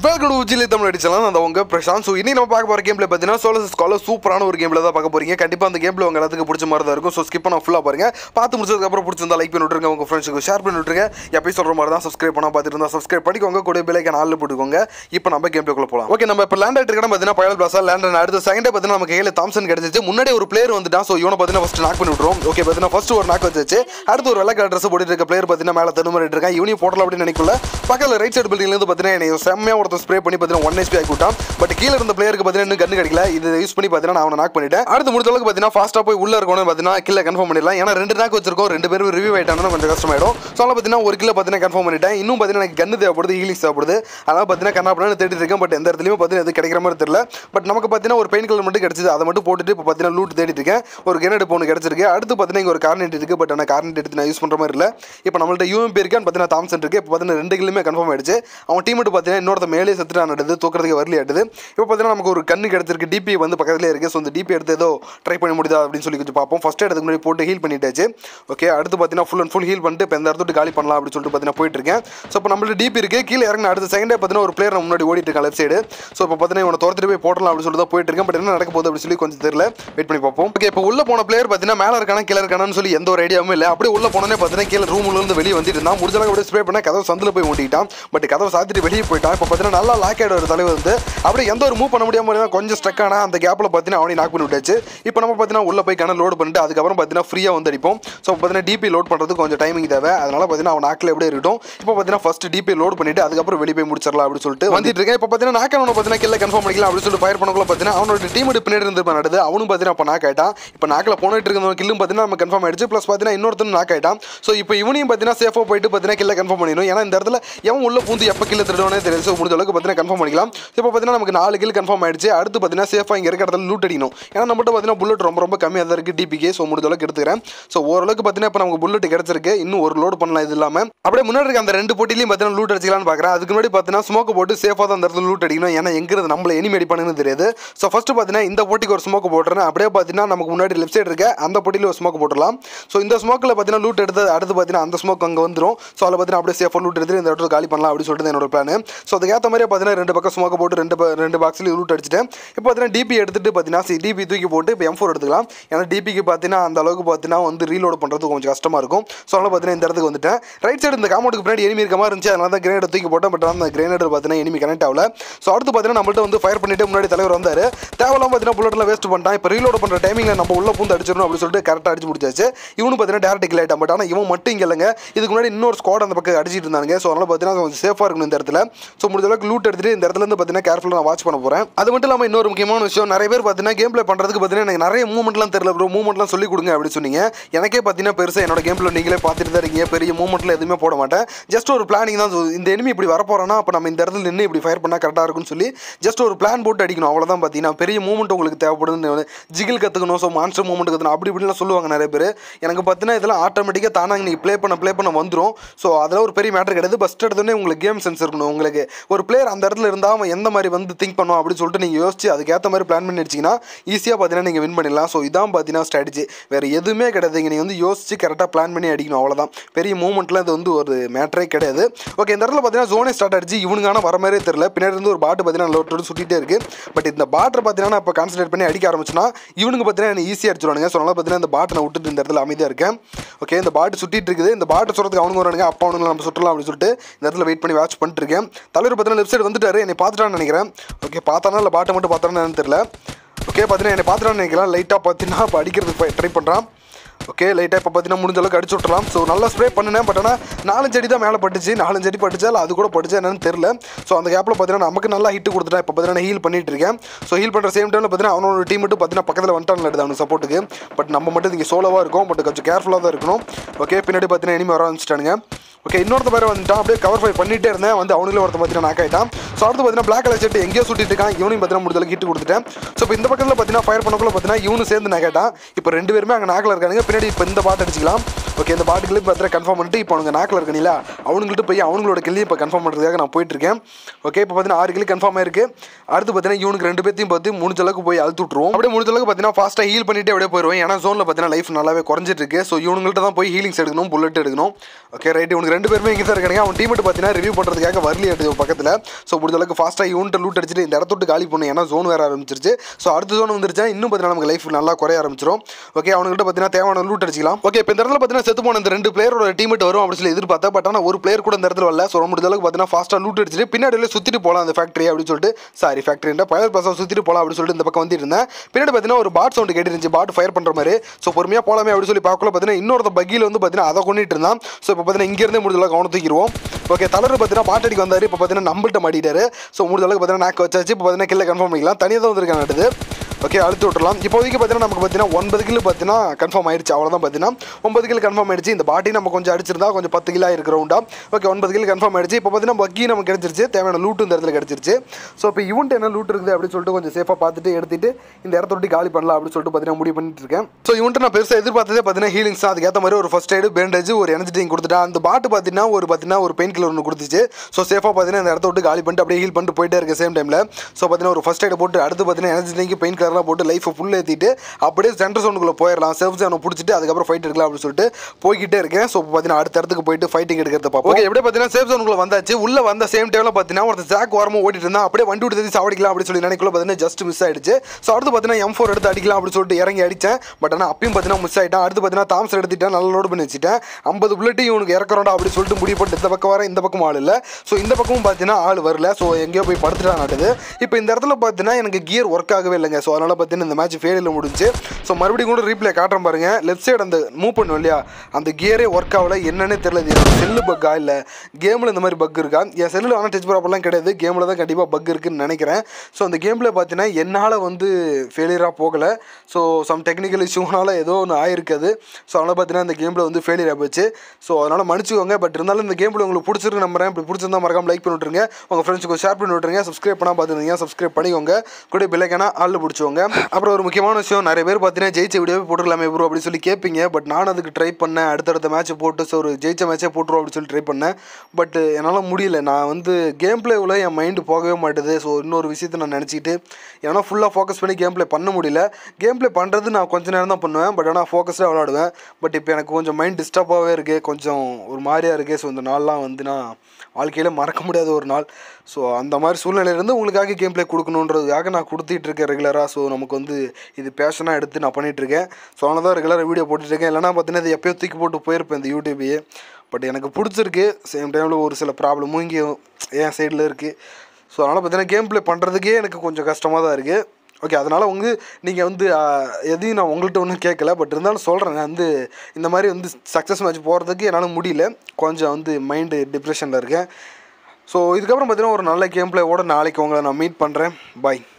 welcome to உச்சிலி தமிழ் அடிச்சலாம் அந்த உங்க பிரசாந்த் ஸோ இன்னைக்கு நம்ம பார்க்க போகிற கேம்ல பார்த்தீங்கன்னா சோலஸ் ஸ்காலர் சூப்பரான ஒரு கேம்ல தான் பார்க்க போறீங்க கண்டிப்பாக அந்த கேம்ல உங்க எல்லாத்துக்கு பிடிச்ச மாதிரி தான் இருக்கும் ஸோ ஸ்கிப் பண்ண ஃபுல்லாக பாருங்க பார்த்து முடிச்சதுக்கு அப்புறம் பிடிச்சிருந்தா லைக் பண்ணி விட்டுருங்க உங்க ஃப்ரெண்ட்ஸுக்கு ஷேர் பண்ணி விட்டுருங்க எப்பயும் சொல்ற மாதிரி தான் சப்ஸ்கிரைப் பண்ணா பார்த்துட்டு இருந்தா சப்ஸ்கிரைப் பண்ணிக்கோங்க கூட பிள்ளைக்கு நாளில் போட்டுக்கோங்க இப்போ நம்ம கேம் குள்ள போகலாம் ஓகே நம்ம இப்போ லேண்ட் ஆகிட்டு இருக்கோம் பார்த்தீங்கன்னா பயல் பிளாஸா லேண்ட் அடுத்த செகண்டே பார்த்தீங்கன்னா நமக்கு கையில் தாம்சன் கிடைச்சிச்சு முன்னாடி ஒரு பிளேயர் வந்துட்டான் ஸோ இவனை பார்த்தீங்கன்னா ஃபஸ்ட் நாக் பண்ணி விட்டுரும் ஓகே பார்த்தீங்கன்னா ஃபர்ஸ்ட் ஒரு நாக் வச்சு அடுத்து ஒரு வெள்ளை கலர் ட்ரெஸ் போட்டுட்டு இருக்க பிளேயர் பார்த்தீங்கன்னா மேலே தடுமாறிட்டு இருக்கான் இவனையும் போடலாம் அப்படின்னு நினைக்கல பக்கத்தில் ரைட் சைடு பில்டிங்லேருந்து பார்த்தீங்கன்னா என்னை செம்மையாக ஒருத்தர் ஸ்ப்ரே பண்ணி பார்த்தீங்கன்னா ஒன் ஹெச்பி ஆக்கி விட்டான் பட் கீழே இருந்த பிளேயருக்கு பார்த்தீங்கன்னா இன்னும் கண்ணு கிடைக்கல இது யூஸ் பண்ணி பார்த்தீங்கன்னா நான் அவனை நாக் பண்ணிட்டேன் அடுத்து முடிஞ்ச அளவுக்கு பார்த்தீங்கன்னா ஃபாஸ்ட்டாக போய் உள்ள இருக்கணும் பார்த்தீங்கன்னா கில்ல கன்ஃபார்ம் பண்ணிடலாம் ஏன்னா ரெண்டு நாக் வச்சிருக்கோம் ரெண்டு பேரும் ரிவ்யூ ஆயிட்டாங்கன்னா கொஞ்சம் கஷ்டமாயிடும் ஸோ அதனால் பார்த்தீங்கன்னா ஒரு கிலோ பார்த்தீங்கன்னா கன்ஃபார்ம் பண்ணிட்டேன் இன்னும் பார்த்தீங்கன்னா எனக்கு கன்று தேவைப்படுது ஹீலிங்ஸ் தேவைப்படுது அதனால் பார்த்தீங்கன்னா கண்ணா பண்ணு தேடிட்டு இருக்கேன் பட் எந்த இடத்துலையும் பார்த்தீங்கன்னா எது கிடைக்கிற மாதிரி தெரியல பட் நமக்கு பார்த்தீங்கன்னா ஒரு பெயின் கலர் மட்டும் கிடைச்சது அதை மட்டும் போட்டுட்டு இப்போ பார்த்தீங்கன்னா லூட் தேடிட்டு இருக்கேன் ஒரு கிரனேட் ஒன்று கிடைச்சிருக்கு அடுத்து பார்த்தீங்கன்னா இங்கே ஒரு கார்னெட் இருக்கு பட் ஆனால் கார்னெட் எடுத்து நான் யூஸ் பண்ணுற மாதிரி இல்லை இப்போ நம்மள்ட்ட யூஎம்பி இருக்கான்னு பார்த்தீங்கன்னா தாம்சன் இருக்கு இப்போ பார்த்தீங்கன்னா ரெண்டு கிலுமே கன்ஃபார்ம் ஆயிடுச்சு அவன் டீம் பார்த்தீங்கன்னா இன்னொருத்த மேலே செத்துட்டு நடக்குது தூக்கிறதுக்கு வரலி ஆடுது இப்போ பார்த்தீங்கன்னா நமக்கு ஒரு கண்ணு கிடைச்சிருக்கு டிபி வந்து பக்கத்துலேயே இருக்குது ஸோ இந்த டிபி எடுத்து ஏதோ ட்ரை பண்ண முடியுதா அப்படின்னு சொல்லி கொஞ்சம் பார்ப்போம் ஃபஸ்ட் எடுத்துக்கு முன்னாடி போட்டு ஹீல் பண்ணிட்டாச்சு ஓகே அடுத்து பார்த்தீங்கன்னா ஃபுல் அண்ட் ஃபுல் ஹீல் பண்ணிட்டு இப்போ இந்த இடத்துட்டு காலி பண்ணலாம் அப்படின்னு சொல்லிட்டு பார்த்தீங்கன்னா போயிட்டு இருக்கேன் ஸோ இப்போ நம்மள்ட்ட டிபி இருக்குது கீழே இறங்கின அடுத்த செகண்டே பார்த்தீங்கன்னா ஒரு பிளேயர் முன்னாடி ஓடிட்டு இருக்கான் லெஃப்ட் சைடு ஸோ இப்போ பார்த்தீங்கன்னா இவனை துரத்துட்டு போய் போடலாம் அப்படின்னு சொல்லிட்டு தான் போயிட்டு இருக்கேன் பட் என்ன நடக்க போகுது அப்படின்னு சொல்லி கொஞ்சம் தெரியல வெயிட் பண்ணி பார்ப்போம் ஓகே இப்போ உள்ள போன பிளேயர் பார்த்தீங்கன்னா மேலே இருக்கானா கீழே இருக்கானு சொல்லி எந்த ஒரு ஐடியாவும் இல்லை அப்படியே உள்ள போனோன்னே பார்த்தீங்கன்னா கீழே ரூம்ல இருந்து வெளியே வந்துட்டு இருந்தான் முடிஞ்ச அளவுக்கு அப்படியே ஸ்ப்ரே பண்ண கதவு சந்தில் போய் ஓட்டிட்டான் பட் கதவை சாத்திட்டு வெளியே போயிட்டான் இப்போ பார்த்தீங்கன்னா நல்லா லாக் ஆகிட ஒரு தலைவர் வந்து அப்படியே எந்த ஒரு மூவ் பண்ண முடியாம இருந்தா கொஞ்சம் ஸ்ட்ரக் ஆனா அந்த கேப்பில் பார்த்தீங்கன்னா அவனை நாக் பண்ணி விட்டாச்சு இப்போ நம்ம பார்த்தீங்கன்னா உள்ள போய் கணக்கு லோட் பண்ணிட்டு அதுக்கப்புறம் பார்த்தீங்கன்னா ஃப்ரீயாக வந்து அடிப்போம் ஸோ பார்த்தீங்கன்னா டிபி லோட் பண்ணுறதுக்கு கொஞ்சம் டைமிங் தேவை அதனால பார்த்தீங்கன்னா அவன் நாக்கில் எப்படியே இருக்கட்டும் இப்போ பார்த்தீங்கன்னா ஃபர்ஸ்ட் டிபி லோட் பண்ணிட்டு அதுக்கப்புறம் வெளியே போய் முடிச்சிடலாம் அப்படின்னு சொல்லிட்டு வந்துட்டு இருக்கேன் இப்போ பார்த்தீங்கன்னா நாக்கானவனை பார்த்தீங்கன்னா கில்ல கன்ஃபார்ம் பண்ணிக்கலாம் அப்படின்னு சொல்லிட்டு ஃபயர் பண்ணக்குள்ள பார்த்தீங்கன்னா அவனோட டீம் பின்னாடி இருந்து நடந்து அவனும் பார்த்தீங்கன்னா அப்போ நாக் ஆயிட்டான் இப்போ நாக்கில் போனிட்டு இருக்கிறவங்க கில்லும் பார்த்தீங்கன்னா நம்ம கன்ஃபார்ம் ஆயிடுச்சு ப்ளஸ் பார்த்தீங்கன்னா இன்னொருத்தன் நாக் ஆயிட்டான் ஸோ இப்போ இவனையும் பார்த்தீங்கன்னா சேஃபாக போயிட்டு பார்த்தீங்கன்னா கில்ல கன்ஃபார்ம் பண்ணிடணும் ஏன்னா இந்த இடத்துல எவன் உள்ள பூந்து எப்போ கில்ல திருடுவானே தெரியும் ஸோ முடிஞ்ச அளவுக்கு பார்த்தீங்கன்னா கன்ஃபார்ம் பண்ணிக்கலாம் இப்போ பார்த்தீங்கன்னா நமக்கு நாலு கில் கன்ஃபார்ம் ஆயிடுச்சு அடுத்து பார்த்தீங்கன்னா சேஃபாக இங்கே இருக்க இடத்துல லூட் அடிக்கணும் ஏன்னா நம்மகிட்ட பார்த்தீங்கன்னா புல்லட் ரொம்ப ரொம்ப கம்மியாக தான் இருக்குது டிபிக்கு ஸோ முடிஞ்ச அளவுக்கு எடுத்துக்கிறேன் ஸோ ஓரளவுக்கு பார்த்தீங்கன்னா இப்போ நமக்கு புல்லட் கிடச்சிருக்கு இன்னும் ஒரு லோடு பண்ணலாம் இது இல்லாமல் அப்படியே முன்னாடி இருக்க அந்த ரெண்டு போட்டிலையும் பார்த்தீங்கன்னா லூட் அடிச்சிக்கலாம்னு பார்க்குறேன் அதுக்கு முன்னாடி பார்த்தீங்கன்னா ஸ்மோக் போட்டு சேஃபாக தான் அந்த இடத்துல லூட் அடிக்கணும் ஏன்னா எங்கிறது நம்மள எனிமி அடிப்பானுன்னு தெரியாது ஸோ ஃபஸ்ட்டு பார்த்தீங்கன்னா இந்த போட்டிக்கு ஒரு ஸ்மோக் போட்டுறேன் அப்படியே பார்த்தீங்கன்னா நமக்கு முன்னாடி லெஃப்ட் சைடு இருக்க அந்த போட்டியில் ஒரு ஸ்மோக் போட்டுடலாம் ஸோ இந்த ஸ்மோக்கில் பார்த்தீங்கன்னா லூட் எடுத்து அடுத்து பார்த்தீங்கன்னா அந்த ஸ்மோக் அங்கே வந்துடும் ஸோ அதில் பார்த்தீங்கன்னா அப்படியே சேஃபாக லூட் எடுத்து இந்த இடத்துல காலி பண்ணலாம் அப்படின்னு சொல்லிட்டு என்னோட பிளான் ஸோ அதுக்கேற்ற மாதிரியே பார்த்தீங்கன்னா ரெண்டு பக்கம் ஸ்மோக் போட்டு ரெண்டு ப- ரெண்டு பாக்ஸ்லேயும் லூட் அடிச்சிட்டேன் இப்போ பார்த்தீங்கன்னா டிபி எடுத்துட்டு பார்த்தீங்கன்னா டிபி தூக்கி போட்டு இப்போ எம் ஃபோர் எடுத்துக்கலாம் ஏன்னா டிபிக்கு பார்த்தீங்கன்னா அந்த அளவுக்கு பார்த்தீங்கன்னா வந்து ரீலோட் பண்ணுறது கொஞ்சம் கஷ்டமாக இருக்கும் ஸோ அதனால் பார்த்தீங்கன்னா இந்த இடத்துக்கு வந்துட்டேன் ரைட் சைடு இந்த காமௌண்ட்டுக்கு பின்னாடி எனிமி இருக்க மாதிரி இருந்துச்சு அதனால தான் கிரேனேட் தூக்கி போட்டேன் பட் அந்த கிரேனேட் பார்த்தீங்கன்னா எனிமி கனெக்ட் ஆகல ஸோ அடுத்து பார்த்தீங்கன்னா நம்மள்ட்ட வந்து ஃபயர் பண்ணிட்டு முன்னாடி தலைவர் வந்தார் தேவையில்லாம பார்த்தீங்கன்னா புல்லட்லாம் வேஸ்ட் பண்ணிட்டான் இப்போ ரீலோட் பண்ணுற டைமிங்கில் நம்ம உள்ள பூந்து அடிச்சிடணும் அப்படின்னு சொல்லிட்டு கரெக்டாக அடிச்சு முடிச்சாச்சு இவனு பார்த்தீங்கன்னா டேரக்ட் கில் ஆகிட்டான் பட் ஆனால் இவன் மட்டும் இங்கே இல்லைங்க இதுக்கு முன்னாடி இன்னொரு ஸ்குவாட் அந்த பக்கம் அடிச்சிட்டு இருந்தாங்க ஸோ அதனால் பார்த்தீங்கன்னா கொஞ்சம் சேஃபாக இருக்கணும் இந்த இடத்துல ஸோ முடிஞ்ச அளவுக்கு லூட் எடுத்துட்டு இந்த இடத்துல இருந்து பார்த்தீங்கன்னா கேர்ஃபுல்லாக நான் வாட்ச் பண்ண போகிறேன் அது மட்டும் இல்லாமல் இன்னொரு முக்கியமான விஷயம் நிறைய பேர் பார்த்தீங்கன்னா கேம் ப்ளே பண்ணுறதுக்கு பார்த்தீங்கன்னா எனக்கு நிறைய மூவ்மெண்ட்லாம் தெரியல ப்ரோ மூவ்மெண்ட்லாம் சொல்லி கொடுங்க அப்படின்னு சொன்னீங்க எனக்கே பார்த்தீங்கன்னா பெருசாக என்னோட கேம் ப்ளே நீங்களே பார்த்துட்டு தான் இருக்கீங்க பெரிய மூவ்மெண்ட்லாம் எதுவுமே போட மாட்டேன் ஜஸ்ட் ஒரு பிளானிங் தான் So, இந்த enemy இப்படி வரப்போறானா அப்போ நம்ம இந்த இடத்துல நின்று இப்படி ஃபயர் பண்ணால் கரெக்டாக இருக்கும்னு சொல்லி ஜஸ்ட் ஒரு பிளான் போட்டு அடிக்கணும் அவ்வளோதான் பார்த்தீங்கன்னா பெரிய மூவ்மெண்ட் உங்களுக்கு தேவைப்படுதுன்னு ஜிகில் கற்றுக்கணும் ஸோ மான்ஸ்டர் மூவ்மெண்ட் கற்றுக்கணும் அப்படி இப்படிலாம் சொல்லுவாங்க நிறைய பேர் எனக்கு பார்த்தீங்கன்னா இதெல்லாம் ஆட்டோமேட்டிக்காக தானாக நீங்கள் ப்ளே பண்ண ப்ளே பண்ண வந்துடும் ஸோ அதெல்லாம் ஒரு பெரிய மேட்டர் கிடையாது ஃபஸ்ட் எடுத்தோடனே உங்களுக்கு கேம் சென்ஸ் இருக்கணும் உங்களுக்கு ஒரு பிளேயர் அந்த இடத்துல இருந்தால் அவன் எந்த மாதிரி வந்து திங்க் பண்ணுவான் அப்படின்னு சொல்லிட்டு நீங்கள் யோசிச்சு அதுக்கேற்ற மாதிரி பிளான் பண்ணி அடிச்சிங்கன்னா ஈஸியாக பார்த்தீங்கன்னா நீங்கள் வின் பண்ணிடலாம் ஸோ இதான் பார்த்தீங்கன்னா ஸ்ட்ராட்டஜி வேறு எதுவுமே கிடையாது நீங்கள் வந்து யோசிச்சு கரெக்டாக பிளான் பண்ணி அடிக்கணும் அவ்வளோதான் பெரிய மூவ்மெண்ட்லாம் இது வந்து ஒரு மேட்டரே கிடையாது ஓகே இந்த இடத்துல பார்த்தீங்கன்னா ஜோனே ஸ்டார்ட் ஆயிடுச்சு இவனுக்கான வர மாதிரியே தெரியல பின்னாடி இருந்து ஒரு பாட்டு பார்த்தீங்கன்னா லோட்டோடு சுட்டிகிட்டே இருக்கு பட் இந்த பாட்டை பார்த்தீங்கன்னா நான் இப்போ கான்சன்ட்ரேட் பண்ணி அடிக்க ஆரம்பிச்சுன்னா இவனுக்கு பார்த்தீங்கன்னா எனக்கு ஈஸியாக அடிச்சிருவானுங்க ஸோ அதனால் பார்த்தீங்கன்னா இந்த பாட்டை நான் விட்டுட்டு இந்த இடத்துல அமைதியாக இருக்கேன் ஓகே இந்த பாட்டு சுட்டிட்டு இருக்குது இந்த பாட்டை சொல்கிறதுக்கு அவனுங்க வரானுங்க அப்பா அவனுங்க நம்ம சுட்டலாம் அப்படின்னு சொல்லிட்டு இந்த இடத்துல வெயிட் பண்ணி வாட்ச் பண்ணிட்டு இருக்கேன் தலைவர் பார்த்தீங்கன்னா லெஃப்ட் சைடு வந்துட்டாரு என்னை பார்த்துட்டான்னு நினைக்கிறேன் ஓகே பார்த்தானா இல்லை பாட்டை மட்டும் பார்த்தானு தெரியல ஓகே பார்த்தீங்கன்னா என்னை பார்த்துட்டான்னு நினைக்கிறேன் லைட்டாக பார்த்தீங்கன்னா இப்போ அடிக்கிறதுக்கு ட்ரை பண்ணுறான் ஓகே லைட்டாக இப்போ பார்த்தீங்கன்னா முடிஞ்ச அளவுக்கு அடிச்சு விட்றலாம் ஸோ நல்லா ஸ்ப்ரே பண்ணினேன் பட் ஆனால் நாலஞ்சு அடி தான் மேலே பட்டுச்சு நாலஞ்சு அடி பட்டுச்சா இல்லை அது கூட பட்டுச்சா என்னன்னு தெரில ஸோ அந்த கேப்பில் பார்த்தீங்கன்னா நமக்கு நல்லா ஹிட் கொடுத்துட்டேன் இப்போ பார்த்தீங்கன்னா ஹீல் பண்ணிட்டு இருக்கேன் ஸோ ஹீல் பண்ணுற சேம் டைமில் பார்த்தீங்கன்னா அவனோட டீம் மட்டும் பார்த்தீங்கன்னா பக்கத்தில் வந்துட்டான் எடுத்து அவனுக்கு சப்போர்ட்டுக்கு பட் நம்ம மட்டும் இங்கே சோலோவாக இருக்கும் பட் கொஞ்சம் கேர்ஃபுல்லாக தான் இருக்கணும் ஓகே பின்னாடி பார்த்தீங்கன்னா இனிமேல் வர ஆரம்பிச்சிட்டானுங்க ஓகே இன்னொருத்த பேர் வந்துட்டான் அப்படியே கவர் ஃபை பண்ணிட்டே இருந்தேன் வந்து அவனுங்களே ஒருத்த பார்த்தீங்கன்னா நாக் ஆயிட்டான் ஸோ அடுத்து பார்த்தீங்கன்னா பிளாக் கலர் ஷர்ட் எங்கேயோ சுட்டிட்டு இருக்கான் இவனையும் பார்த்தீங்கன்னா முடிஞ்ச அளவுக்கு ஹிட் கொடுத்துட்டேன் ஸோ இப்போ இந்த பக்கத்தில் பார்த்தீங்கன்னா ஃபயர் பண்ணக்குள்ள பார்த்தீங்கன்னா இவனு சேர்ந்து நாக் ஆயிட்டான் இப்போ ரெண்டு பேருமே அங்கே நாக்கில் இருக்கானுங்க பின்னாடி இப்போ இந்த பாட்டு அடிச்சிக்கலாம் ஓகே இந்த பாட்டு கிளிப் பார்த்தீங்கன்னா கன்ஃபார்ம் பண்ணிட்டு இப்போ அவங்க நாக்கில் இருக்கானில்ல அவனுங்கள்ட்ட போய் அவங்களோட கிள்ளி இப்போ கன்ஃபார்ம் பண்ணுறதுக்காக நான் போயிட்டு இருக்கேன் ஓகே இப்போ பார்த்தீங்கன்னா ஆறு கிளி கன்ஃபார்ம் ஆயிருக்கு அடுத்து பார்த்தீங்கன்னா இவனுக்கு ரெண்டு பேர்த்தையும் பார்த்து முடிஞ்ச அளவுக்கு போய் அழுத்து விட்ருவோம் அப்படியே முடிஞ்ச அளவுக்கு பார்த்தீங்கன்னா ஃபாஸ்ட்டாக ஹீல் பண்ணிட்டு அப்படியே போயிடுவோம் ஏன்னா ஜோனில் பார்த்தீங்கன்னா லைஃப் நல்லாவே குறைஞ்சிட்டு இருக்கு ஸோ இவனுங்கள்ட்ட தான் போய் ஹீலிங்ஸ் எடுக்கணும் புல்லட் எடுக்கணும் ஓகே ரைட் இவனுக்கு இவங்க ரெண்டு பேருமே இங்கே தான் இருக்காங்க அவன் டீமெட் பார்த்தீங்கன்னா ரிவ்யூ பண்ணுறதுக்காக வரலையாட்டு பக்கத்தில் ஸோ முடிஞ்ச அளவுக்கு ஃபாஸ்ட்டாக யூனிட் லூட் அடிச்சுட்டு இந்த இடத்த விட்டு காலி பண்ணும் ஏன்னா ஜோன் வேற ஆரம்பிச்சிருச்சு ஸோ அடுத்த ஜோன் வந்துருச்சா இன்னும் பார்த்தீங்கன்னா நமக்கு லைஃப் நல்லா குறைய ஆரம்பிச்சிடும் ஓகே அவனுக்கிட்ட பார்த்தீங்கன்னா தேவையான லூட் அடிச்சிக்கலாம் ஓகே இப்போ இந்த இடத்துல பார்த்தீங்கன்னா செத்து போன இந்த ரெண்டு பிளேயரோட டீமெட் வரும் அப்படின்னு சொல்லி எதிர்பார்த்தா பட் ஆனால் ஒரு பிளேயர் கூட இந்த இடத்துல வரல ஸோ முடிஞ்ச அளவுக்கு பார்த்தீங்கன்னா ஃபாஸ்ட்டாக லூட் அடிச்சுட்டு பின்னாடி சுற்றிட்டு போகலாம் அந்த ஃபேக்ட்ரி அப்படின்னு சொல்லிட்டு சாரி ஃபேக்ட்ரின்ற பயர் பசங்க சுற்றிட்டு போகலாம் அப்படின்னு சொல்லிட்டு இந்த பக்கம் வந்துட்டு இருந்தேன் பின்னாடி பார்த்தீங்கன்னா ஒரு பாட் சவுண்ட் கேட்டுருந்துச்சு பாட் ஃபயர் பண்ணுற மாதிரி ஸோ பொறுமையாக போகலாமே அப்படின்னு சொல்லி பார்க்கல பார்த்தீங்கன்னா இன்னொருத்த பக்கியில் வந்து பார்த்தீங்கன்னா அதை கொண்டுட்டு இருந்தான் ஸோ இப்போ பார்த்தீங்கன்னா இங்கேருந்தே முடிஞ்ச அளவுக்கு அவனை தூக்கிடுவோம் ஓகே தலர் பார்த்தீங்கன்னா பாட் அடிக்க வந்தார் இப்போ பார்த்தீங்கன்னா நம்மள்ட்ட மாட்டிட்டாரு ஸோ முடிஞ்ச அளவுக்கு பார்த்தீங்கன்னா நாக்கு வச்சாச்சு இப்போ பார்த்தீங்கன்னா கில்ல கன்ஃபார்ம் பண்ணிக்கலாம் தனியாக தான் வந்திருக்காங்க அடுத்து ஓகே அழுத்து விட்டுலாம் இப்போதைக்கு பார்த்தீங்கன்னா நமக்கு பார்த்தீங்கன்னா ஒன்பது கிலோ பார்த்தீங்கன்னா கன்ஃபார்ம் ஆயிடுச்சு அவ்வளோதான் பார்த்தீங்கன்னா ஒன்பது கிலோ கன்ஃபார்ம் ஆயிடுச்சு இந்த பாட்டி நம்ம கொஞ்சம் அடிச்சிருந்தா கொஞ்சம் பத்து கிலோ இருக்கிற உண்டா ஓகே ஒன்பது கிலோ கன்ஃபார்ம் ஆயிடுச்சு இப்போ பார்த்தீங்கன்னா பக்கி நமக்கு கிடைச்சிருச்சு தேவையான லூட்டு இந்த இடத்துல கிடைச்சிருச்சு ஸோ இப்போ இவன்ட்டு என்ன லூட் இருக்குது அப்படின்னு சொல்லிட்டு கொஞ்சம் சேஃபாக பார்த்துட்டு எடுத்துட்டு இந்த இடத்த விட்டு காலி பண்ணலாம் அப்படின்னு சொல்லிட்டு பார்த்தீங்கன்னா முடிவு பண்ணிட்டு இருக்கேன் ஸோ இவன்ட்டு நான் பெருசாக எதிர்பார்த்ததே பார்த்தீங்கன்னா ஹீலிங்ஸ் தான் அதுக்கேற்ற மாதிரி ஒரு ஃபஸ்ட் எய்டு பேண்டேஜ் ஒரு எனர்ஜி ட்ரிங்க் கொடுத்துட்டேன் அந்த பாட்டு பார்த்தீங்கன்னா ஒரு பார்த்தீங்கன்னா ஒரு பெயின் கில்லர் ஒன்று கொடுத்துச்சு ஸோ சேஃபாக பார்த்தீங்கன்னா இந்த இடத்த விட்டு காலி பண்ணிட்டு அப்படியே ஹீல் பண்ணிட்டு போயிட்டே இருக்க சேம் டைமில் ஸோ பார்த்தீங்கன்னா ஒரு ஃபஸ்ட் எய்டு போட்டு அடுத்து பார்த்தீங்கன்னா எனர்ஜி ட்ரிங்க் பெயின் கில்லர்லாம் போட்டு லைஃப் ஃபுல் ஏற்றிட்டு அப்படியே சென்டர் சோனுக்குள்ளே போயிடலாம் செல்ஃப் ஜோனை பிடிச்சிட்டு அதுக்கப்புறம் ஃபைட் எடுக்கலாம் அப்படின்னு சொல்லிட்டு போய்கிட்டே இருக்கேன் ஸோ பார்த்தீங்கன்னா அடுத்த இடத்துக்கு போயிட்டு ஃபைட்டிங் எடுக்கிறத பார்ப்போம் ஓகே எப்படி பார்த்தீங்கன்னா சேஃப் ஜோனுக்குள்ள வந்தாச்சு உள்ள வந்த சேம் டைமில் பார்த்தீங்கன்னா ஒருத்தர் ஜாக் ஓரமாக ஓடிட்டு இருந்தா அப்படியே வண்டி விட்டு தெரிஞ்சு சாவடிக்கலாம் அப்படின்னு சொல்லி நினைக்கல பார்த்தீங்கன்னா ஜஸ்ட் மிஸ் ஆயிடுச்சு ஸோ அடுத்து பார்த்தீங்கன்னா எம் ஃபோர் எடுத்து அடிக்கலாம் அப்படின்னு சொல்லிட்டு இறங்கி அடிச்சேன் பட் ஆனால் அப்பயும் பார்த்தீங்கன்னா மிஸ் ஆயிட்டான் அடுத்து பார்த்தீங்கன்னா தாம்ஸ் எடுத்துட்டேன் நல்லா லோட் பண்ணி வச்சுட்டேன் ஐம்பது புல்லட்டு இவனுக்கு இறக்குறோம்டா அப்படின்னு சொல்லிட்டு முடிவு பண்ணிட்டு இந்த பக்கம் வர இந்த பக்கம் ஆள் இல்லை ஸோ இந்த பக்கமும் பார்த்தீங்கன்னா ஆள் வரல ஸோ எங்கேயோ போய் படுத்துட்டான் நாட்டுது இப்போ இந்த இடத்துல பார்த்தீங்கன்னா எனக்கு கியர் ஒர்க் ஆகவே இல்லைங்க ஸோ அதனால் பார்த்தீங்கன்னா இந்த மேட்ச் ஃபெயிலில் முடிஞ்சு ஸோ மறுபடியும் கூட ரீப்ளே காட்டுறேன் பாருங்க லெஃப்ட் சைடு அந்த மூவ் பண்ணும் இல்லையா அந்த கியரே ஒர்க் ஆகல என்னன்னே தெரியல இது என்னோட செல்லு பக்கா இல்லை கேமில் இந்த மாதிரி பக் இருக்கா என் செல்லில் ஆனால் டச் ப்ராப்ளம்லாம் கிடையாது கேமில் தான் கண்டிப்பாக பக் இருக்குன்னு நினைக்கிறேன் ஸோ அந்த கேமில் பார்த்தீங்கன்னா என்னால் வந்து ஃபெயிலியராக போகலை ஸோ சம் டெக்னிக்கல் இஷ்யூனால ஏதோ ஒன்று ஆயிருக்காது ஸோ அதனால் பார்த்தீங்கன்னா இந்த கேமில் வந்து ஃபெயிலியர் ஆகிப்போச்சு ஸோ அதனால் மன்னிச்சுக்கோங்க பட் இருந்தாலும் இந்த கேமில் உங்களுக்கு பிடிச்சிருக்கு நம்புறேன் இப்படி பிடிச்சிருந்தா மறக்காம லைக் பண்ணி விட்ருங்க உங்கள் ஃப்ரெண்ட்ஸுக்கு ஷேர் பண்ணி விட்ருங்க சப்ஸ்கிரைப் பண்ணால் பார்த்துருந்தீங்க சப்ஸ்கிரைப் பண்ணிக்கோங்க கூட பிள்ளைக்கான ஆள் பிடிச்சவங்க அப்புறம் ஒரு முக்கியமான விஷயம் நிறைய பேர் பார்த்தீங்கன்னா ஜெயிச்ச வீடியோவே போட்டுக்கலாமே ப்ரோ அப்படின்னு சொல்லி கேட்பீங்க பட் நான் அதுக்கு ட்ரை பண்ணேன் அடுத்தடுத்த மேட்ச் போட்டு ஸோ ஒரு ஜெயிச்ச மேட்சே போட்டுருவோம் அப்படின்னு சொல்லி ட்ரை பண்ணேன் பட் என்னால் முடியல நான் வந்து கேம் பிளேவில் என் மைண்டு போகவே மாட்டுது ஸோ இன்னொரு விஷயத்தை நான் நினச்சிக்கிட்டு ஏன்னா ஃபுல்லாக ஃபோக்கஸ் பண்ணி கேம் ப்ளே பண்ண முடியல கேம் ப்ளே பண்ணுறது நான் கொஞ்ச நேரம் தான் பண்ணுவேன் பட் ஆனால் ஃபோக்கஸ்டாக விளாடுவேன் பட் இப்போ எனக்கு கொஞ்சம் மைண்ட் டிஸ்டர்பாகவே இருக்குது கொஞ்சம் ஒரு மாதிரியாக இருக்குது ஸோ இந்த நாள்லாம் வந்து நான் வாழ்க்கையில் மறக்க முடியாத ஒரு நாள் ஸோ அந்த மாதிரி சூழ்நிலையிலேருந்து உங்களுக்காக கேம் ப்ளே கொடுக்கணுன்றதுக்காக நான் கொடுத்துட்டு இருக்கேன் ரெகுலராக ஸோ நமக்கு வந்து இது பேஷனாக எடுத்து நான் பண்ணிகிட்டு இருக்கேன் ஸோ அதனால தான் ரெகுலராக வீடியோ போட்டுட்ருக்கேன் இல்லைனா பார்த்தீங்கன்னா இது எப்பயோ தூக்கி போட்டு போயிருப்பேன் இந்த யூடியூபையே பட் எனக்கு பிடிச்சிருக்கு சேம் டைமில் ஒரு சில ப்ராப்ளமும் இங்கே என் சைடில் இருக்குது ஸோ அதனால் பார்த்தீங்கன்னா கேம் ப்ளே பண்ணுறதுக்கே எனக்கு கொஞ்சம் கஷ்டமாக தான் இருக்குது ஓகே அதனால் வந்து நீங்கள் வந்து ஆஹ், எதையும் நான் உங்கள்கிட்ட ஒன்றும் கேட்கல பட் இருந்தாலும் சொல்கிறேன் நான் வந்து இந்த மாதிரி வந்து சக்ஸஸ் மேட்ச் போகிறதுக்கு என்னால் முடியல கொஞ்சம் வந்து மைண்டு டிப்ரெஷனில் இருக்கேன் ஸோ இதுக்கப்புறம் பார்த்தீங்கன்னா ஒரு நல்ல கேம் பிளேவோட நாளைக்கு உங்களை நான் மீட் பண்ணுறேன் பாய்